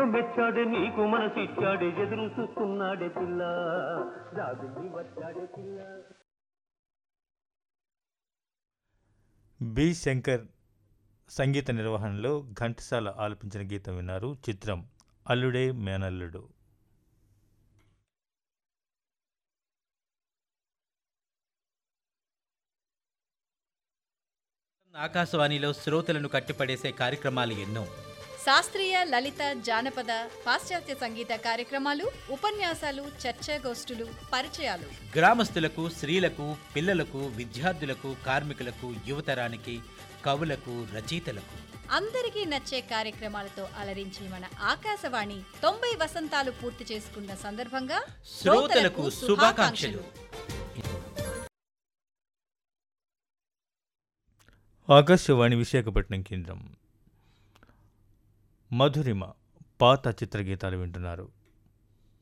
మెచ్చాడే నీకు మనసిచ్చాడే ఎదురు చూస్తున్నాడే పిల్ల రాజుని వచ్చాడే పిల్ల బి శంకర్ సంగీత నిర్వహణలో ఘంటసాల ఆలపించిన గీతం విన్నారు చిత్రం అల్లుడే మేనల్లుడు ఆకాశవాణిలో శ్రోతలను కట్టిపడేసే కార్యక్రమాలు ఎన్నో శాస్త్రీయ లలిత జానపద పాశ్చాత్య సంగీత కార్యక్రమాలు ఉపన్యాసాలు చర్చాగోష్ఠులు పరిచయాలు గ్రామస్తులకు స్త్రీలకు పిల్లలకు విద్యార్థులకు కార్మికులకు యువతరానికి కవులకు రచయితలకు అందరికీ నచ్చే కార్యక్రమాలతో అలరించి మన ఆకాశవాణి తొంభై వసంతాలు పూర్తి చేసుకున్న సందర్భంగా శ్రోతలకు శుభాకాంక్షలు ఆకాశవాణి విశాఖపట్నం కేంద్రం మధురిమ పాత చిత్రగీతాలు వింటున్నారు